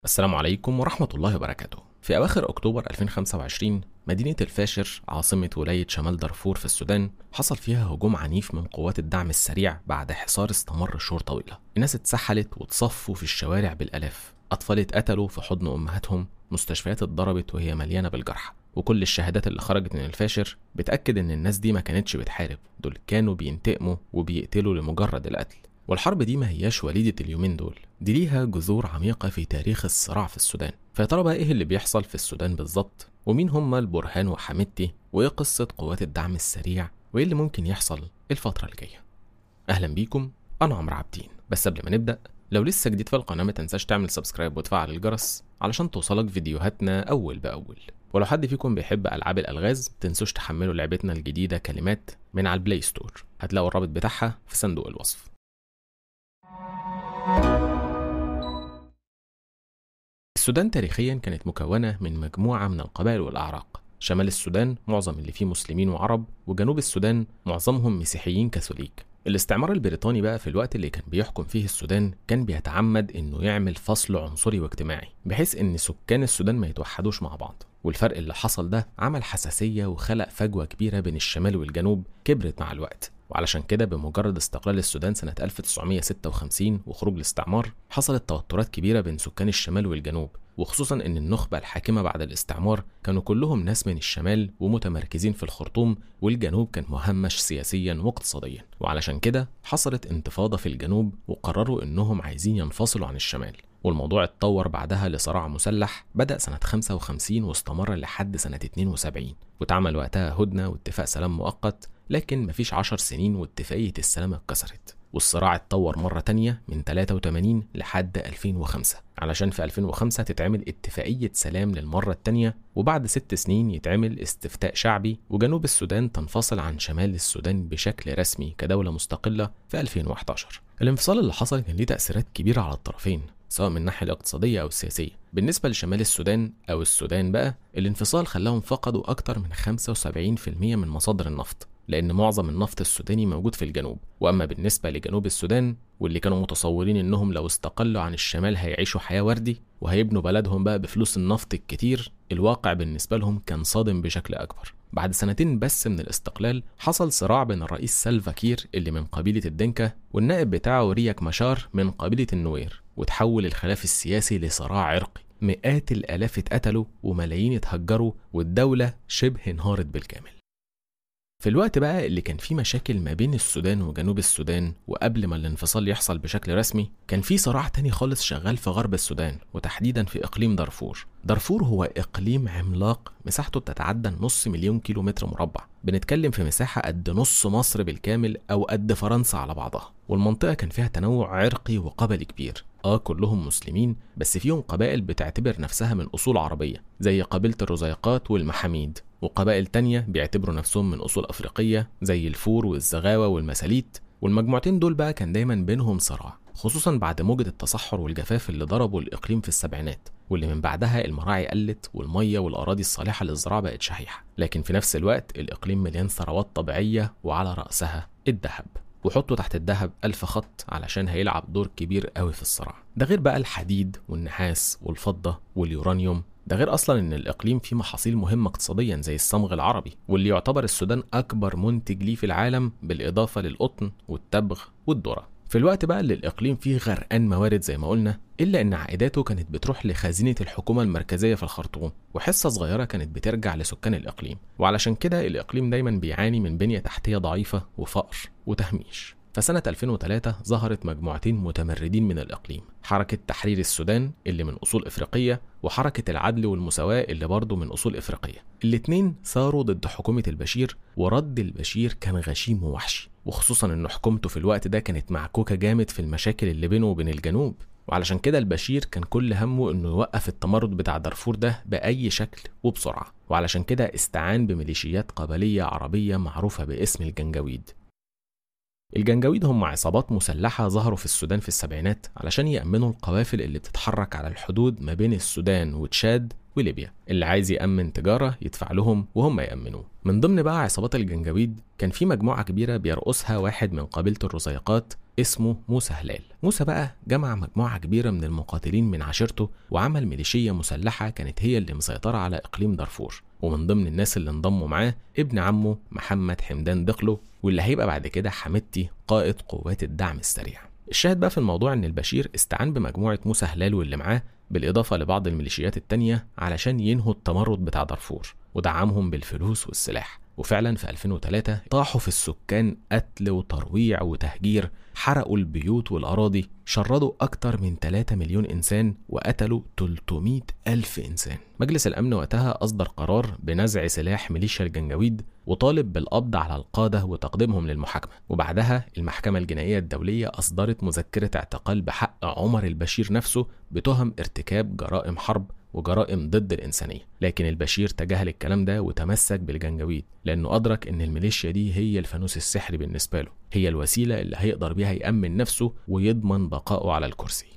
السلام عليكم ورحمة الله وبركاته. في أواخر أكتوبر 2025 مدينة الفاشر عاصمة ولاية شمال دارفور في السودان حصل فيها هجوم عنيف من قوات الدعم السريع بعد حصار استمر شهور طويلة. الناس اتسحلت واتصفوا في الشوارع بالآلاف. أطفال اتقتلوا في حضن أمهاتهم، مستشفيات اتضربت وهي مليانة بالجرحى. وكل الشهادات اللي خرجت من الفاشر بتأكد إن الناس دي ما كانتش بتحارب، دول كانوا بينتقموا وبيقتلوا لمجرد القتل. والحرب دي ما هياش وليدة اليومين دول دي ليها جذور عميقة في تاريخ الصراع في السودان فيا ترى بقى ايه اللي بيحصل في السودان بالظبط ومين هما البرهان وحميدتي وايه قصة قوات الدعم السريع وايه اللي ممكن يحصل الفترة الجاية اهلا بيكم انا عمرو عابدين بس قبل ما نبدأ لو لسه جديد في القناة ما تنساش تعمل سبسكرايب وتفعل الجرس علشان توصلك فيديوهاتنا أول بأول ولو حد فيكم بيحب ألعاب الألغاز تنسوش تحملوا لعبتنا الجديدة كلمات من على البلاي ستور هتلاقوا الرابط بتاعها في صندوق الوصف السودان تاريخيا كانت مكونة من مجموعة من القبائل والأعراق شمال السودان معظم اللي فيه مسلمين وعرب وجنوب السودان معظمهم مسيحيين كاثوليك الاستعمار البريطاني بقى في الوقت اللي كان بيحكم فيه السودان كان بيتعمد انه يعمل فصل عنصري واجتماعي بحيث ان سكان السودان ما يتوحدوش مع بعض والفرق اللي حصل ده عمل حساسية وخلق فجوة كبيرة بين الشمال والجنوب كبرت مع الوقت وعلشان كده بمجرد استقلال السودان سنة 1956 وخروج الاستعمار حصلت توترات كبيرة بين سكان الشمال والجنوب وخصوصا ان النخبة الحاكمة بعد الاستعمار كانوا كلهم ناس من الشمال ومتمركزين في الخرطوم والجنوب كان مهمش سياسيا واقتصاديا وعلشان كده حصلت انتفاضة في الجنوب وقرروا انهم عايزين ينفصلوا عن الشمال والموضوع اتطور بعدها لصراع مسلح بدأ سنة 55 واستمر لحد سنة 72 واتعمل وقتها هدنة واتفاق سلام مؤقت لكن مفيش عشر سنين واتفاقية السلام اتكسرت والصراع اتطور مرة تانية من 83 لحد 2005 علشان في 2005 تتعمل اتفاقية سلام للمرة التانية وبعد ست سنين يتعمل استفتاء شعبي وجنوب السودان تنفصل عن شمال السودان بشكل رسمي كدولة مستقلة في 2011 الانفصال اللي حصل كان ليه تأثيرات كبيرة على الطرفين سواء من الناحية الاقتصادية أو السياسية بالنسبة لشمال السودان أو السودان بقى الانفصال خلاهم فقدوا أكتر من 75% من مصادر النفط لأن معظم النفط السوداني موجود في الجنوب وأما بالنسبة لجنوب السودان واللي كانوا متصورين إنهم لو استقلوا عن الشمال هيعيشوا حياة وردي وهيبنوا بلدهم بقى بفلوس النفط الكتير الواقع بالنسبة لهم كان صادم بشكل أكبر بعد سنتين بس من الاستقلال حصل صراع بين الرئيس سالفا كير اللي من قبيلة الدنكا والنائب بتاعه رياك مشار من قبيلة النوير وتحول الخلاف السياسي لصراع عرقي مئات الآلاف اتقتلوا وملايين اتهجروا والدولة شبه انهارت بالكامل في الوقت بقى اللي كان فيه مشاكل ما بين السودان وجنوب السودان وقبل ما الانفصال يحصل بشكل رسمي كان في صراع تاني خالص شغال في غرب السودان وتحديدا في اقليم دارفور دارفور هو اقليم عملاق مساحته بتتعدى نص مليون كيلو متر مربع بنتكلم في مساحة قد نص مصر بالكامل أو قد فرنسا على بعضها والمنطقة كان فيها تنوع عرقي وقبلي كبير اه كلهم مسلمين بس فيهم قبائل بتعتبر نفسها من أصول عربية زي قبيلة الرزيقات والمحاميد وقبائل تانية بيعتبروا نفسهم من أصول أفريقية زي الفور والزغاوة والمساليت والمجموعتين دول بقى كان دايما بينهم صراع خصوصا بعد موجة التصحر والجفاف اللي ضربوا الإقليم في السبعينات واللي من بعدها المراعي قلت والمية والأراضي الصالحة للزراعة بقت شحيحة لكن في نفس الوقت الإقليم مليان ثروات طبيعية وعلى رأسها الذهب وحطوا تحت الذهب ألف خط علشان هيلعب دور كبير قوي في الصراع ده غير بقى الحديد والنحاس والفضة واليورانيوم ده غير اصلا ان الاقليم فيه محاصيل مهمه اقتصاديا زي الصمغ العربي واللي يعتبر السودان اكبر منتج ليه في العالم بالاضافه للقطن والتبغ والذره في الوقت بقى اللي الاقليم فيه غرقان موارد زي ما قلنا الا ان عائداته كانت بتروح لخزينه الحكومه المركزيه في الخرطوم وحصه صغيره كانت بترجع لسكان الاقليم وعلشان كده الاقليم دايما بيعاني من بنيه تحتيه ضعيفه وفقر وتهميش فسنة 2003 ظهرت مجموعتين متمردين من الإقليم حركة تحرير السودان اللي من أصول إفريقية وحركة العدل والمساواة اللي برضه من أصول إفريقية الاتنين ثاروا ضد حكومة البشير ورد البشير كان غشيم ووحشي وخصوصا إن حكومته في الوقت ده كانت معكوكة جامد في المشاكل اللي بينه وبين الجنوب وعلشان كده البشير كان كل همه انه يوقف التمرد بتاع دارفور ده بأي شكل وبسرعة وعلشان كده استعان بميليشيات قبلية عربية معروفة باسم الجنجويد الجنجويد هم عصابات مسلحة ظهروا في السودان في السبعينات علشان يأمنوا القوافل اللي بتتحرك على الحدود ما بين السودان وتشاد وليبيا اللي عايز يأمن تجارة يدفع لهم وهم يأمنوه من ضمن بقى عصابات الجنجويد كان في مجموعة كبيرة بيرقصها واحد من قبيلة الرزيقات اسمه موسى هلال موسى بقى جمع مجموعة كبيرة من المقاتلين من عشيرته وعمل ميليشية مسلحة كانت هي اللي مسيطرة على إقليم دارفور ومن ضمن الناس اللي انضموا معاه ابن عمه محمد حمدان دقلو واللي هيبقى بعد كده حمدتي قائد قوات الدعم السريع الشاهد بقى في الموضوع ان البشير استعان بمجموعة موسى هلال واللي معاه بالإضافة لبعض الميليشيات التانية علشان ينهوا التمرد بتاع دارفور ودعمهم بالفلوس والسلاح وفعلا في 2003 طاحوا في السكان قتل وترويع وتهجير حرقوا البيوت والأراضي شردوا أكتر من 3 مليون إنسان وقتلوا 300 ألف إنسان مجلس الأمن وقتها أصدر قرار بنزع سلاح ميليشيا الجنجويد وطالب بالقبض على القادة وتقديمهم للمحاكمة وبعدها المحكمة الجنائية الدولية أصدرت مذكرة اعتقال بحق عمر البشير نفسه بتهم ارتكاب جرائم حرب وجرائم ضد الإنسانية لكن البشير تجاهل الكلام ده وتمسك بالجنجويد لأنه أدرك إن الميليشيا دي هي الفانوس السحري بالنسبة له هي الوسيلة اللي هيقدر بيها يأمن نفسه ويضمن بقائه على الكرسي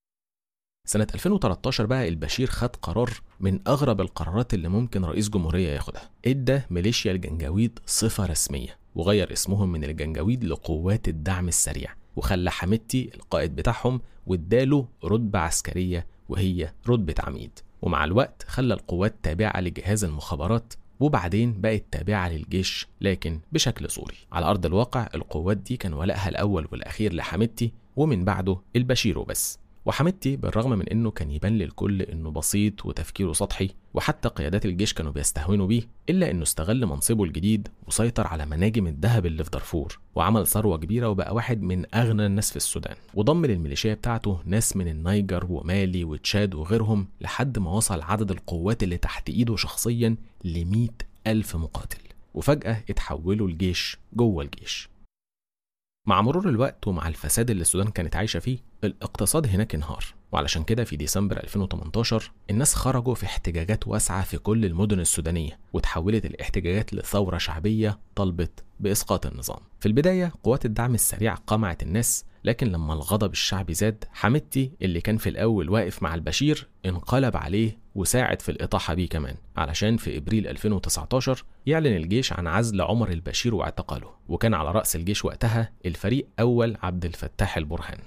سنة 2013 بقى البشير خد قرار من أغرب القرارات اللي ممكن رئيس جمهورية ياخدها ادى ميليشيا الجنجويد صفة رسمية وغير اسمهم من الجنجويد لقوات الدعم السريع وخلى حميدتي القائد بتاعهم واداله رتبة عسكرية وهي رتبة عميد ومع الوقت خلى القوات تابعة لجهاز المخابرات وبعدين بقت تابعة للجيش لكن بشكل صوري على أرض الواقع القوات دي كان ولائها الأول والأخير لحميدتي ومن بعده البشير وبس وحميدتي بالرغم من انه كان يبان للكل انه بسيط وتفكيره سطحي وحتى قيادات الجيش كانوا بيستهونوا بيه الا انه استغل منصبه الجديد وسيطر على مناجم الذهب اللي في دارفور وعمل ثروه كبيره وبقى واحد من اغنى الناس في السودان وضم للميليشيا بتاعته ناس من النيجر ومالي وتشاد وغيرهم لحد ما وصل عدد القوات اللي تحت ايده شخصيا ل ألف مقاتل وفجأة اتحولوا الجيش جوه الجيش مع مرور الوقت ومع الفساد اللي السودان كانت عايشة فيه الاقتصاد هناك انهار وعلشان كده في ديسمبر 2018 الناس خرجوا في احتجاجات واسعة في كل المدن السودانية وتحولت الاحتجاجات لثورة شعبية طلبت بإسقاط النظام في البداية قوات الدعم السريع قمعت الناس لكن لما الغضب الشعبي زاد حمدتي اللي كان في الأول واقف مع البشير انقلب عليه وساعد في الإطاحة بيه كمان علشان في إبريل 2019 يعلن الجيش عن عزل عمر البشير واعتقاله وكان على رأس الجيش وقتها الفريق أول عبد الفتاح البرهان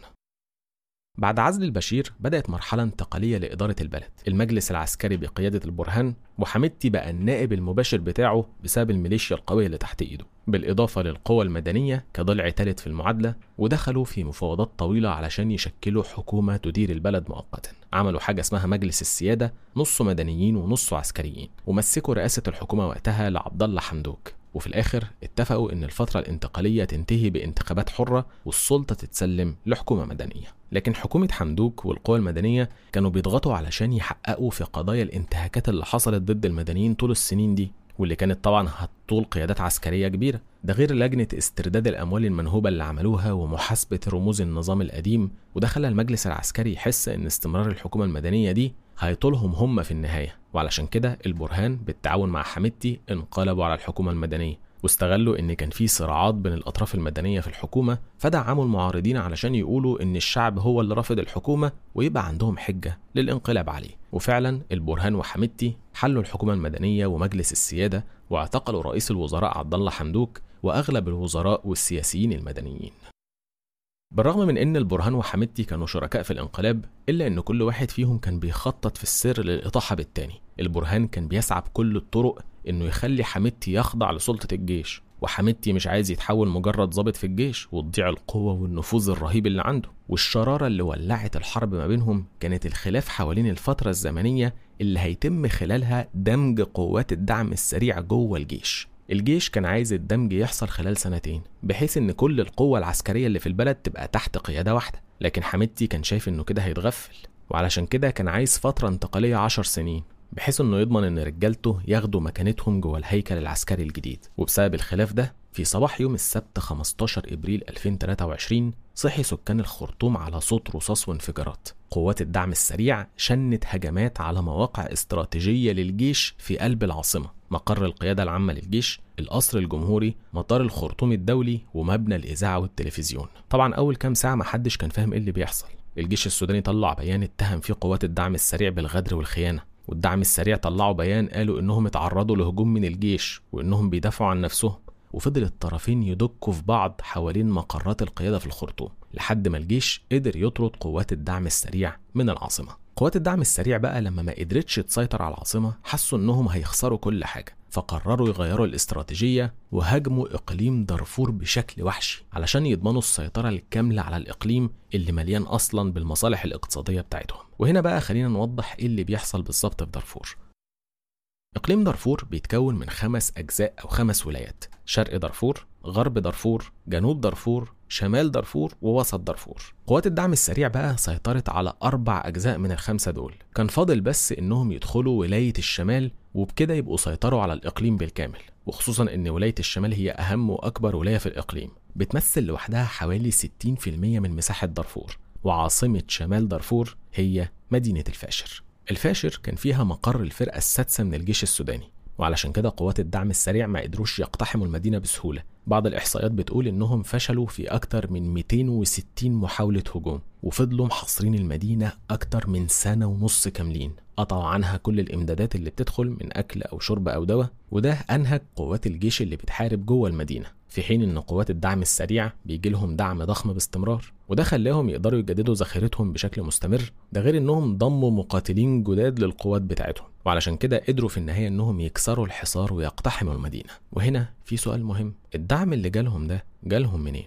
بعد عزل البشير بدأت مرحلة انتقالية لإدارة البلد المجلس العسكري بقيادة البرهان وحمدتي بقى النائب المباشر بتاعه بسبب الميليشيا القوية اللي تحت إيده بالإضافة للقوى المدنية كضلع ثالث في المعادلة ودخلوا في مفاوضات طويلة علشان يشكلوا حكومة تدير البلد مؤقتا عملوا حاجة اسمها مجلس السيادة نصه مدنيين ونصه عسكريين ومسكوا رئاسة الحكومة وقتها لعبد الله حمدوك وفي الآخر اتفقوا إن الفترة الانتقالية تنتهي بانتخابات حرة والسلطة تتسلم لحكومة مدنية لكن حكومة حمدوك والقوى المدنية كانوا بيضغطوا علشان يحققوا في قضايا الانتهاكات اللي حصلت ضد المدنيين طول السنين دي واللي كانت طبعا هتطول قيادات عسكرية كبيرة ده غير لجنة استرداد الأموال المنهوبة اللي عملوها ومحاسبة رموز النظام القديم وده خلى المجلس العسكري يحس إن استمرار الحكومة المدنية دي هيطولهم هم في النهاية وعلشان كده البرهان بالتعاون مع حميدتي انقلبوا على الحكومة المدنية واستغلوا ان كان في صراعات بين الاطراف المدنيه في الحكومه فدعموا المعارضين علشان يقولوا ان الشعب هو اللي رافض الحكومه ويبقى عندهم حجه للانقلاب عليه وفعلا البرهان وحميدتي حلوا الحكومه المدنيه ومجلس السياده واعتقلوا رئيس الوزراء عبد الله حمدوك واغلب الوزراء والسياسيين المدنيين بالرغم من ان البرهان وحميدتي كانوا شركاء في الانقلاب الا ان كل واحد فيهم كان بيخطط في السر للاطاحه بالتاني البرهان كان بيسعى بكل الطرق انه يخلي حميدتي يخضع لسلطه الجيش وحميدتي مش عايز يتحول مجرد ضابط في الجيش وتضيع القوة والنفوذ الرهيب اللي عنده والشرارة اللي ولعت الحرب ما بينهم كانت الخلاف حوالين الفترة الزمنية اللي هيتم خلالها دمج قوات الدعم السريع جوه الجيش الجيش كان عايز الدمج يحصل خلال سنتين بحيث ان كل القوة العسكرية اللي في البلد تبقى تحت قيادة واحدة لكن حميدتي كان شايف انه كده هيتغفل وعلشان كده كان عايز فترة انتقالية عشر سنين بحيث انه يضمن ان رجالته ياخدوا مكانتهم جوه الهيكل العسكري الجديد وبسبب الخلاف ده في صباح يوم السبت 15 ابريل 2023 صحي سكان الخرطوم على صوت رصاص وانفجارات قوات الدعم السريع شنت هجمات على مواقع استراتيجية للجيش في قلب العاصمة مقر القيادة العامة للجيش القصر الجمهوري مطار الخرطوم الدولي ومبنى الإذاعة والتلفزيون طبعا أول كام ساعة محدش كان فاهم إيه اللي بيحصل الجيش السوداني طلع بيان اتهم فيه قوات الدعم السريع بالغدر والخيانة والدعم السريع طلعوا بيان قالوا إنهم اتعرضوا لهجوم من الجيش وإنهم بيدافعوا عن نفسهم وفضل الطرفين يدكوا في بعض حوالين مقرات القيادة في الخرطوم لحد ما الجيش قدر يطرد قوات الدعم السريع من العاصمة قوات الدعم السريع بقى لما ما قدرتش تسيطر على العاصمة حسوا انهم هيخسروا كل حاجة فقرروا يغيروا الاستراتيجية وهاجموا إقليم دارفور بشكل وحشي علشان يضمنوا السيطرة الكاملة على الإقليم اللي مليان أصلا بالمصالح الاقتصادية بتاعتهم وهنا بقى خلينا نوضح إيه اللي بيحصل بالظبط في دارفور إقليم دارفور بيتكون من خمس أجزاء أو خمس ولايات شرق دارفور غرب دارفور جنوب دارفور شمال دارفور ووسط دارفور قوات الدعم السريع بقى سيطرت على أربع أجزاء من الخمسة دول كان فاضل بس إنهم يدخلوا ولاية الشمال وبكده يبقوا سيطروا على الإقليم بالكامل وخصوصا إن ولاية الشمال هي أهم وأكبر ولاية في الإقليم بتمثل لوحدها حوالي 60% من مساحة دارفور وعاصمة شمال دارفور هي مدينة الفاشر الفاشر كان فيها مقر الفرقة السادسة من الجيش السوداني وعلشان كده قوات الدعم السريع ما قدروش يقتحموا المدينة بسهولة بعض الإحصائيات بتقول إنهم فشلوا في أكتر من 260 محاولة هجوم وفضلوا محاصرين المدينة أكتر من سنة ونص كاملين قطعوا عنها كل الإمدادات اللي بتدخل من أكل أو شرب أو دواء وده أنهك قوات الجيش اللي بتحارب جوه المدينة في حين إن قوات الدعم السريع بيجي لهم دعم ضخم باستمرار وده خلاهم يقدروا يجددوا ذخيرتهم بشكل مستمر ده غير إنهم ضموا مقاتلين جداد للقوات بتاعتهم وعلشان كده قدروا في النهاية إنهم يكسروا الحصار ويقتحموا المدينة وهنا في سؤال مهم الدعم اللي جالهم ده جالهم منين؟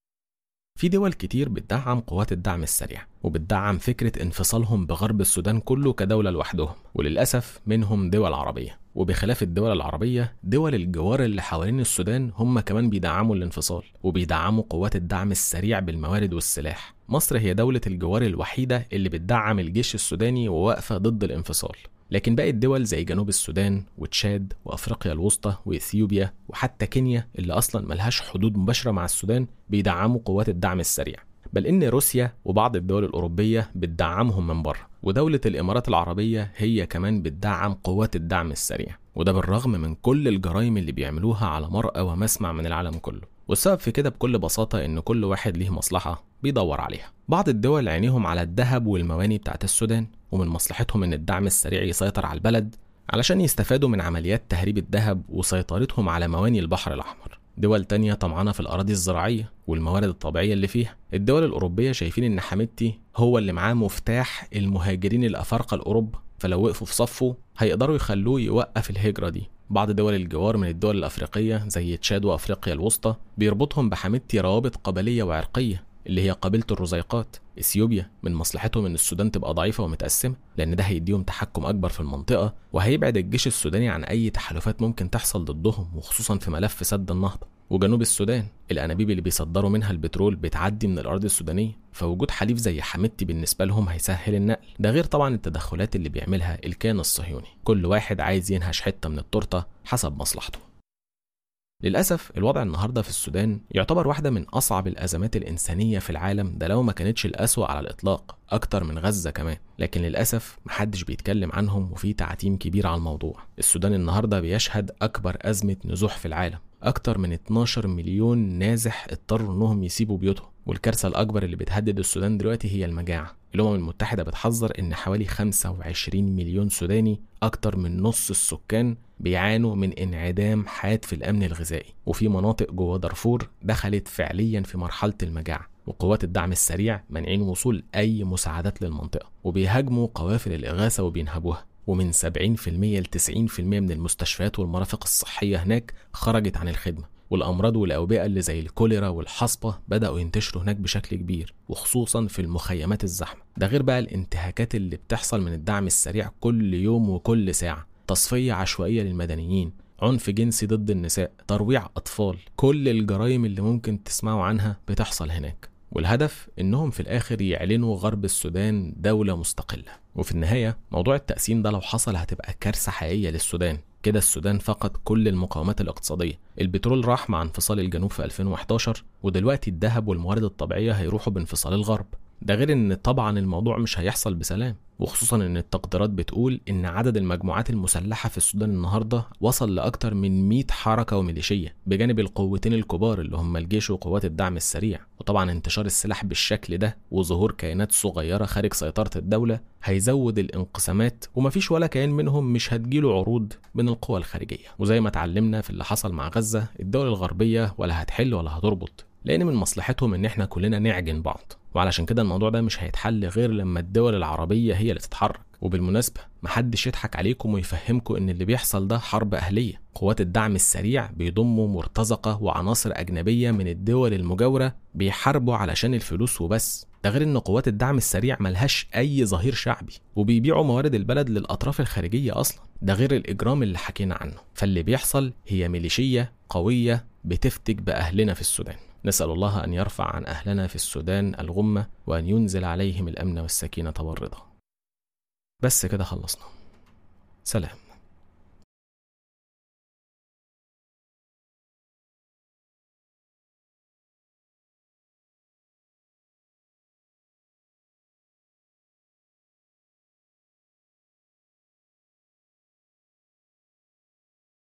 في دول كتير بتدعم قوات الدعم السريع وبتدعم فكرة انفصالهم بغرب السودان كله كدولة لوحدهم وللأسف منهم دول عربية وبخلاف الدول العربية دول الجوار اللي حوالين السودان هم كمان بيدعموا الانفصال وبيدعموا قوات الدعم السريع بالموارد والسلاح مصر هي دولة الجوار الوحيدة اللي بتدعم الجيش السوداني وواقفة ضد الانفصال لكن باقي الدول زي جنوب السودان وتشاد وافريقيا الوسطى واثيوبيا وحتى كينيا اللي اصلا ملهاش حدود مباشره مع السودان بيدعموا قوات الدعم السريع بل ان روسيا وبعض الدول الاوروبيه بتدعمهم من بره ودوله الامارات العربيه هي كمان بتدعم قوات الدعم السريع وده بالرغم من كل الجرائم اللي بيعملوها على مرأى ومسمع من العالم كله والسبب في كده بكل بساطة إن كل واحد ليه مصلحة بيدور عليها بعض الدول عينيهم على الذهب والمواني بتاعت السودان ومن مصلحتهم إن الدعم السريع يسيطر على البلد علشان يستفادوا من عمليات تهريب الذهب وسيطرتهم على مواني البحر الأحمر دول تانية طمعانة في الأراضي الزراعية والموارد الطبيعية اللي فيها الدول الأوروبية شايفين إن حميدتي هو اللي معاه مفتاح المهاجرين الأفارقة الأوروبا فلو وقفوا في صفه هيقدروا يخلوه يوقف الهجرة دي بعض دول الجوار من الدول الأفريقية زي تشاد وأفريقيا الوسطى بيربطهم بحميدتي روابط قبلية وعرقية اللي هي قبيلة الرزيقات اثيوبيا من مصلحتهم ان السودان تبقى ضعيفة ومتقسمة لان ده هيديهم تحكم اكبر في المنطقة وهيبعد الجيش السوداني عن اي تحالفات ممكن تحصل ضدهم وخصوصا في ملف سد النهضة وجنوب السودان الانابيب اللي بيصدروا منها البترول بتعدي من الارض السودانيه فوجود حليف زي حميدتي بالنسبه لهم هيسهل النقل ده غير طبعا التدخلات اللي بيعملها الكيان الصهيوني كل واحد عايز ينهش حته من التورته حسب مصلحته للأسف الوضع النهاردة في السودان يعتبر واحدة من أصعب الأزمات الإنسانية في العالم ده لو ما كانتش الأسوأ على الإطلاق أكتر من غزة كمان لكن للأسف محدش بيتكلم عنهم وفي تعتيم كبير على الموضوع السودان النهاردة بيشهد أكبر أزمة نزوح في العالم أكتر من 12 مليون نازح اضطروا إنهم يسيبوا بيوتهم والكارثة الأكبر اللي بتهدد السودان دلوقتي هي المجاعة الأمم المتحدة بتحذر إن حوالي 25 مليون سوداني أكتر من نص السكان بيعانوا من انعدام حاد في الأمن الغذائي وفي مناطق جوه دارفور دخلت فعليا في مرحلة المجاعة وقوات الدعم السريع مانعين وصول أي مساعدات للمنطقة وبيهاجموا قوافل الإغاثة وبينهبوها ومن 70% ل 90% من المستشفيات والمرافق الصحية هناك خرجت عن الخدمة والأمراض والأوبئة اللي زي الكوليرا والحصبة بدأوا ينتشروا هناك بشكل كبير وخصوصا في المخيمات الزحمة ده غير بقى الانتهاكات اللي بتحصل من الدعم السريع كل يوم وكل ساعة تصفية عشوائية للمدنيين عنف جنسي ضد النساء ترويع أطفال كل الجرائم اللي ممكن تسمعوا عنها بتحصل هناك والهدف انهم في الاخر يعلنوا غرب السودان دولة مستقلة وفي النهاية موضوع التقسيم ده لو حصل هتبقى كارثة حقيقية للسودان كده السودان فقد كل المقاومات الاقتصادية البترول راح مع انفصال الجنوب في 2011 ودلوقتي الذهب والموارد الطبيعية هيروحوا بانفصال الغرب ده غير ان طبعا الموضوع مش هيحصل بسلام وخصوصا ان التقديرات بتقول ان عدد المجموعات المسلحه في السودان النهارده وصل لاكتر من 100 حركه وميليشيه بجانب القوتين الكبار اللي هم الجيش وقوات الدعم السريع وطبعا انتشار السلاح بالشكل ده وظهور كيانات صغيره خارج سيطره الدوله هيزود الانقسامات ومفيش ولا كيان منهم مش هتجيله عروض من القوى الخارجيه وزي ما اتعلمنا في اللي حصل مع غزه الدول الغربيه ولا هتحل ولا هتربط لان من مصلحتهم ان احنا كلنا نعجن بعض وعلشان كده الموضوع ده مش هيتحل غير لما الدول العربية هي اللي تتحرك وبالمناسبة محدش يضحك عليكم ويفهمكم ان اللي بيحصل ده حرب اهلية قوات الدعم السريع بيضموا مرتزقة وعناصر اجنبية من الدول المجاورة بيحاربوا علشان الفلوس وبس ده غير ان قوات الدعم السريع ملهاش اي ظهير شعبي وبيبيعوا موارد البلد للاطراف الخارجية اصلا ده غير الاجرام اللي حكينا عنه فاللي بيحصل هي ميليشية قوية بتفتك باهلنا في السودان نسأل الله أن يرفع عن أهلنا في السودان الغمة وأن ينزل عليهم الأمن والسكينة والرضا بس كده خلصنا سلام